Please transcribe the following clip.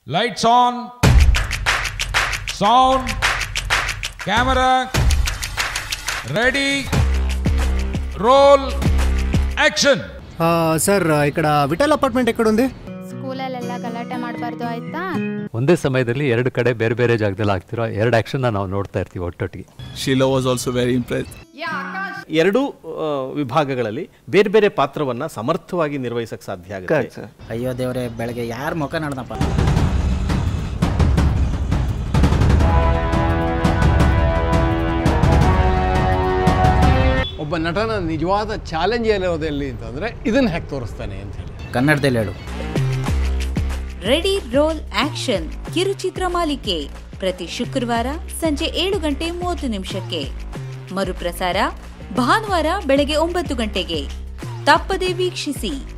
Lights on sound camera ready roll action sir ఇక్కడ Vittal apartment ఎక్కడ ఉంది ಸ್ಕೂಲಲ್ಲೆಲ್ಲ ಗಲಾಟೆ ಮಾಡಬಾರ್ದು ಆಯ್ತಾ ಒಂದೇ ಸಮಯದಲ್ಲಿ ಎರಡು ಕಡೆ ಬೇರೆ ಬೇರೆ ಜಾಗದಲ್ಲಿ ಆಗ್ತಿರೋ ಎರಡು ಆ್ಯಕ್ಷನ್ನ ನಾವು ನೋಡ್ತಾ ಇರ್ತೀವಿ ಒಟ್ಟೊಟ್ಟಿಗೆ Sheila was also very impressed. ಎರಡೂ ಆ, ವಿಭಾಗಗಳಲ್ಲಿ ಬೇರೆ ಬೇರೆ ಪಾತ್ರವನ್ನ ಸಮರ್ಥವಾಗಿ ನಿರ್ವಹಿಸಕ್ಕೆ ಸಾಧ್ಯ ಆಗುತ್ತೆ ಅಯ್ಯೋ ದೇವ್ರೆ ಬೆಳಗ್ಗೆ ಯಾರ ಮುಖ ನೋಡ್ದಪ್ಪ ಒಬ್ಬ ನಟನ ನಿಜವಾದ ಚಾಲೆಂಜ್ ಏನಿರೋದು ಎಲ್ಲಿ ಅಂತಂದರೆ ಇದನ್ನು ಹ್ಯಾಕ್ ತೋರಿಸ್ತಾನೆ ಅಂತ ಹೇಳಿ ಕನ್ನಡದಲ್ಲಿ ಹೇಳು ರೆಡಿ ರೋಲ್ ಆಕ್ಷನ್ ಕಿರುಚಿತ್ರ ಮಾಲಿಕೆ ಪ್ರತಿ ಶುಕ್ರವಾರ ಸಂಜೆ ಏಳು ಗಂಟೆ ಮೂವತ್ತು ನಿಮಿಷಕ್ಕೆ ಮರುಪ್ರಸಾರ ಭಾನುವಾರ ಬೆಳಗ್ಗೆ ಒಂಬತ್ತು ಗಂಟೆಗೆ ತಪ್ಪದೆ ವೀಕ್ಷಿಸಿ